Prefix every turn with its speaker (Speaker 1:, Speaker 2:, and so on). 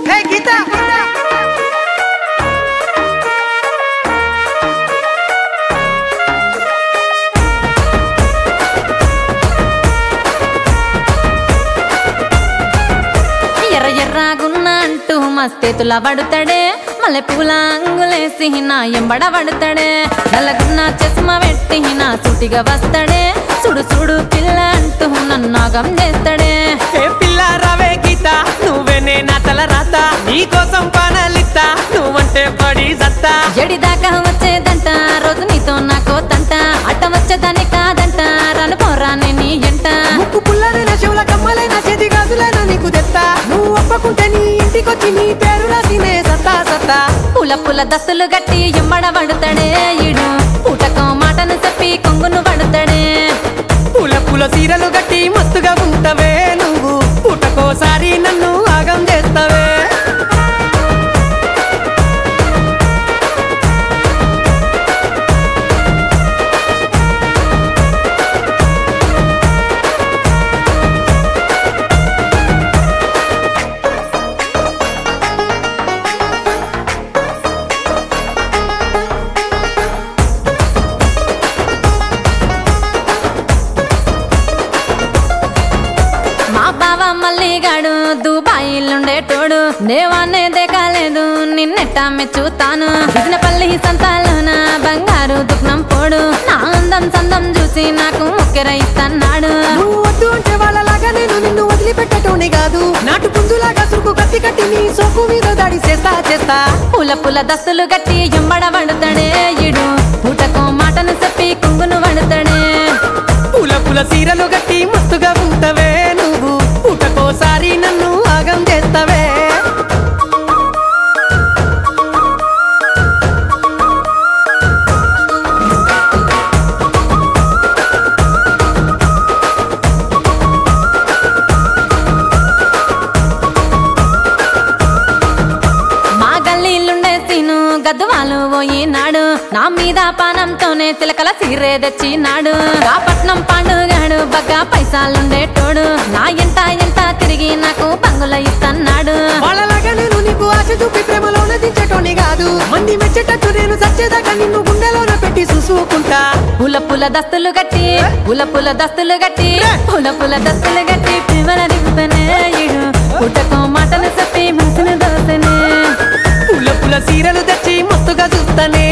Speaker 1: హే గీత
Speaker 2: ఎర్ర ఎర్రాగున్న అంటూ మస్తేతుల పడుతాడే మల్లె పూల అంగులేసి నా ఎంబడ పడుతాడే నల్లగున్న చస్మ పెట్టి నా సూటిగా వస్తాడే సుడు సుడు పిల్ల అంటూ నన్ను నాగం చేస్తాడే
Speaker 1: ఏ పిల్ల రావే గీత నువ్వేనే నా తల రాత నీకోసం పానాలిత్తా నువ్వంటే పడి సత్తా
Speaker 2: ఎడిదాకా వచ్చేదంట రోజు నీతో నాకో తంట అట్ట వచ్చేదాన్ని కాదంట రాను పోరానే నీ ఎంట
Speaker 3: ముక్కు పుల్లరైన చెవుల కమ్మలైన చేతి గాజులైన నీకు తెత్తా నువ్వు ఒప్పకుంటే నీ ఇంటికొచ్చి నీ పేరు రాసినే సత్తా సత్తా
Speaker 2: పుల పుల దస్తులు గట్టి ఎంబడ పడుతాడే ఇడు పూటకో మాటను చెప్పి కొంగును పడుతాడే
Speaker 1: పూల పూల సీరలు గట్టి మస్తుగా ఉంటవే నువ్వు పుట్టకోసారి నన్ను ఆగం చేస్తావే
Speaker 2: మా బావ మల్లిగాడు దుబాయిలుండేటోడు దేవాన్నే దిగలేదు నిన్నెట్ట మెచ్చుతాను పల్లి సంతాలోన బంగారు దుఃఖం పోడు నా అందం సందం చూసి నాకు ముక్కెర ఇస్తన్నాడు
Speaker 3: నువ్వు వద్దు అంటే వాళ్ళలాగా నేను నిన్ను వదిలిపెట్టటోనే కాదు నాటు పుంజులాగా సురుకు కత్తి కట్టి నీ సోకు మీద దాడి చేస్తా చేస్తా
Speaker 2: పుల పుల దస్తులు గట్టి ఎంబడ పడుతాడే ఇడు పూటకో మాటను చెప్పి కుంగును పడుతాడే
Speaker 1: పూల పూల సీరలు గట్టి మస్తుగా ఉంటవే నువ్వు పుట్టకోసారి నన్ను ఆగం చేస్తావే
Speaker 2: మా గల్లీలుండే సీను గద్దువాలు పోయినాడు నా మీద పానంతోనే చిలకల సీరే తెచ్చినాడు ఆ పట్నం పాండుగాడు బగ్గా పైసాలుండేటోడు నా ఎంత ఎంత తిరిగి నాకు బంగుల ఇస్తన్నాడు
Speaker 3: వాళ్ళలాగా నేను నీకు ఆశ చూపి ప్రేమలోన దించటోని కాదు మంది మెచ్చేటట్టు నేను సచ్చేదాకా నిన్ను గుండెలోన పెట్టి చూసుకుంటా
Speaker 2: పుల పుల దస్తులు గట్టి పుల పుల దస్తులు గట్టి పుల పుల దస్తులు గట్టి ప్రేమల దిగుతనే ఇడు పుట్టకో మాటలు చెప్పి మనసును దోసనే
Speaker 1: పూల పూల సీరలు తెచ్చి మస్తుగా చూస్తానే